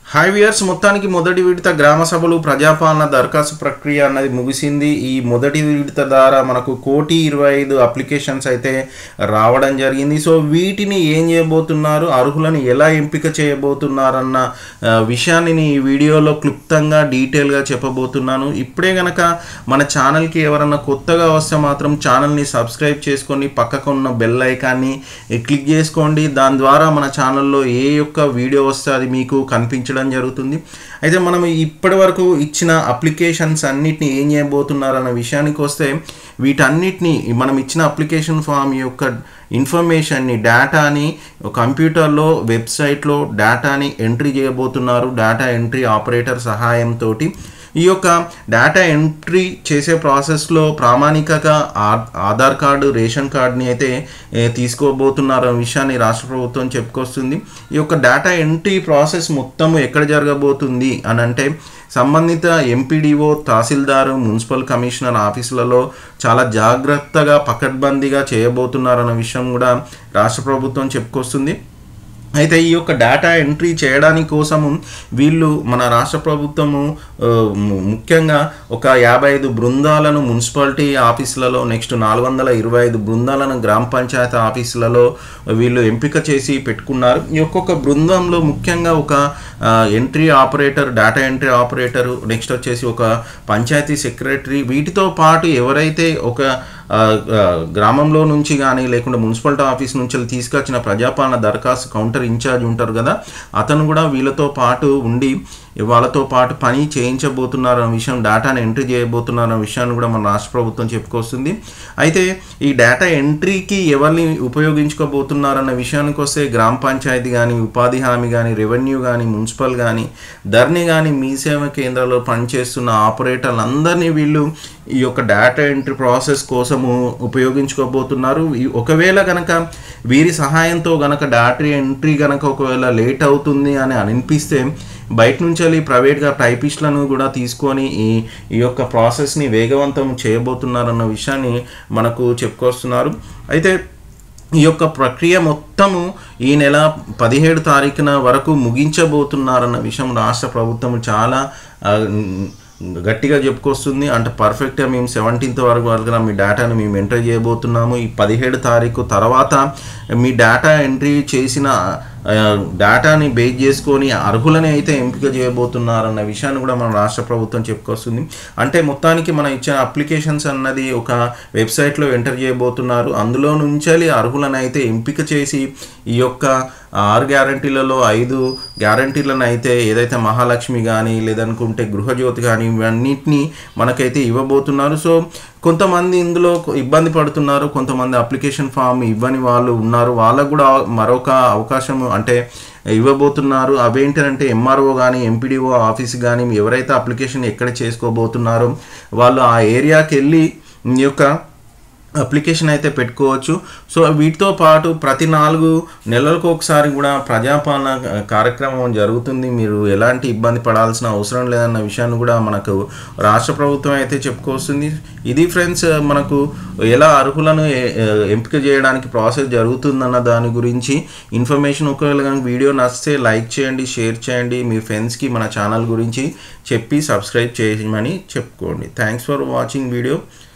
hi viewers మొత్తానికి మొదటి విడత గ్రామ సభలు ప్రజాపాలన దరఖాస్తు ప్రక్రియ అన్నది ముగిసింది ఈ మొదటి విడత ద్వారా మనకు కోటి ఇరవై ఐదు అప్లికేషన్స్ అయితే రావడం జరిగింది సో వీటిని ఏం చేయబోతున్నారు అర్హులను ఎలా ఎంపిక చేయబోతున్నారన్న ఆ, విషయాన్ని నేను ఈ వీడియోలో క్లుప్తంగా డీటెయిల్గా చెప్పబోతున్నాను ఇప్పుడే గనక మన ఛానల్కి ఎవరన్నా కొత్తగా వస్తే మాత్రం ఛానల్ని సబ్స్క్రైబ్ చేసుకొని పక్కకు ఉన్న బెల్ ఐకాన్ని క్లిక్ చేసుకోండి దాని ద్వారా మన ఛానల్లో ఏ యొక్క వీడియో వస్తే అది మీకు కనిపించడం జరుగుతుంది అయితే మనం ఇప్పటి వరకు ఇచ్చిన అప్లికేషన్స్ అన్నిటిని ఏం చేయబోతున్నారు అన్న విషయానికి వస్తే వీటన్నిటిని మనం ఇచ్చిన అప్లికేషన్ ఫామ్ యొక్క ఇన్ఫర్మేషన్ని డేటాని కంప్యూటర్లో వెబ్సైట్లో డేటాని ఎంట్రీ చేయబోతున్నారు డేటా ఎంట్రీ ఆపరేటర్ సహాయంతో ఈ యొక్క డేటా ఎంట్రీ చేసే ప్రాసెస్లో ప్రామాణికగా ఆ- ఆధార్ కార్డు రేషన్ కార్డుని అయితే ఏ, తీసుకోబోతున్నారు అనే విషయాన్ని రాష్ట్ర ప్రభుత్వం చెప్పుకొస్తుంది ఈ యొక్క డేటా ఎంట్రీ ప్రాసెస్ మొత్తం ఎక్కడ జరగబోతుంది అని అంటే సంబంధిత ఎంపీడీఓ తహసీల్దారు మున్సిపల్ కమిషనర్ ఆఫీసులలో చాలా జాగ్రత్తగా పకడ్బందీగా చేయబోతున్నారన్న విషయం కూడా రాష్ట్ర ప్రభుత్వం చెప్పుకొస్తుంది అయితే ఈ యొక్క డేటా ఎంట్రీ చేయడానికి కోసము వీళ్ళు మన రాష్ట్ర ప్రభుత్వము ఆ, ము- ముఖ్యంగా ఒక యాభై ఐదు బృందాలను మున్సిపాలిటీ ఆఫీసులలో నెక్స్ట్ నాలుగు వందల ఇరవై ఐదు బృందాలను గ్రామ పంచాయతీ ఆఫీసులలో వీళ్ళు ఎంపిక చేసి పెట్టుకున్నారు ఈ ఒక్కొక్క బృందంలో ముఖ్యంగా ఒక ఆ, entry operator data entry operator next వచ్చేసి ఒక పంచాయతీ సెక్రటరీ వీటితో పాటు ఎవరైతే ఒక ఆ, ఆ, గ్రామంలో నుంచి కానీ లేకుంటే మున్సిపాలిటీ ఆఫీస్ నుంచి వెళ్ళి తీసుకొచ్చిన ప్రజాపాలన దరఖాస్తు కౌంటర్ ఇన్ఛార్జ్ ఉంటారు కదా అతను కూడా వీళ్ళతో పాటు ఉండి వాళ్ళతో పాటు పని చేయించబోతున్నారు అనే విషయం డేటాను ఎంట్రీ చేయబోతున్నారు అనే విషయాన్ని కూడా మన రాష్ట్ర ప్రభుత్వం చెప్పుకొస్తుంది అయితే ఈ డేటా ఎంట్రీకి ఎవరిని ఉపయోగించుకోబోతున్నారన్న విషయానికి వస్తే గ్రామ పంచాయతీ కానీ ఉపాధి హామీ కానీ రెవెన్యూ కానీ మున్సిపల్ కానీ ధర్ని కానీ మీ సేవ కేంద్రాల్లో పనిచేస్తున్న ఆపరేటర్లు అందరినీ వీళ్ళు ఈ యొక్క డేటా ఎంట్రీ ప్రాసెస్ కోసము ఉపయోగించుకోబోతున్నారు ఈ- ఒకవేళ గనక వీరి సహాయంతో గనక డేటా ఎంట్రీ గనక ఒకవేళ లేట్ అవుతుంది అని అనిపిస్తే బయట నుంచి వెళ్ళి ప్రైవేట్గా టైపిస్ట్లను కూడా తీసుకొని ఈ ఈ యొక్క ప్రాసెస్ని వేగవంతం చేయబోతున్నారన్న విషయాన్ని మనకు చెప్పుకొస్తున్నారు అయితే ఈ యొక్క ప్రక్రియ మొత్తము ఈ నెల పదిహేడు తారీఖున వరకు ముగించబోతున్నారన్న విషయం రాష్ట్ర ప్రభుత్వం చాలా ఆ, గట్టిగా చెప్పుకొస్తుంది అంటే పర్ఫెక్ట్గా మేము సెవెంటీన్త్ వరకు వరకు మీ డేటాను మేము ఎంటర్ చేయబోతున్నాము ఈ పదిహేడు తారీఖు తర్వాత మీ డేటా ఎంట్రీ చేసిన ఆ, డేటాని బేస్ చేసుకొని అర్హులని అయితే ఎంపిక చేయబోతున్నారన్న విషయాన్ని కూడా మన రాష్ట్ర ప్రభుత్వం చెప్పుకొస్తుంది అంటే మొత్తానికి మనం ఇచ్చిన అప్లికేషన్స్ అన్నది ఒక వెబ్సైట్లో ఎంటర్ చేయబోతున్నారు అందులో నుంచి అర్హులను అయితే ఎంపిక చేసి ఈ యొక్క ఆరు గ్యారంటీలలో ఐదు గ్యారంటీలను అయితే ఏదైతే మహాలక్ష్మి కానీ లేదనుకుంటే గృహజ్యోతి కానీ ఇవన్నిటిని మనకైతే ఇవ్వబోతున్నారు సో కొంతమంది ఇందులో ఇబ్బంది పడుతున్నారు కొంతమంది అప్లికేషన్ ఫామ్ ఇవ్వని వాళ్ళు ఉన్నారు వాళ్ళకు కూడా మరొక అవకాశం అంటే ఇవ్వబోతున్నారు అవేంటంటే ఎంఆర్ఓ కానీ ఎంపీడీఓ ఆఫీస్ కానీ ఎవరైతే అప్లికేషన్ ఎక్కడ చేసుకోబోతున్నారో వాళ్ళు ఆ ఏరియాకి వెళ్ళి ఈ యొక్క అప్లికేషన్ అయితే పెట్టుకోవచ్చు సో వీటితో పాటు ప్రతి నాలుగు నెలలకు ఒకసారి కూడా ప్రజాపాలన కార్యక్రమం జరుగుతుంది మీరు ఎలాంటి ఇబ్బంది పడాల్సిన అవసరం లేదన్న విషయాన్ని కూడా మనకు రాష్ట్ర ప్రభుత్వం అయితే చెప్పుకొస్తుంది ఇది ఫ్రెండ్స్ మనకు ఎలా అర్హులను ఏ- ఎంపిక చేయడానికి ప్రాసెస్ జరుగుతుందన్న దాని గురించి ఇన్ఫర్మేషన్ ఒకవేళ కనుక వీడియో నచ్చితే లైక్ చేయండి షేర్ చేయండి మీ ఫ్రెండ్స్కి మన ఛానల్ గురించి చెప్పి సబ్స్క్రైబ్ చేయమని చెప్పుకోండి థ్యాంక్స్ ఫర్ వాచింగ్ వీడియో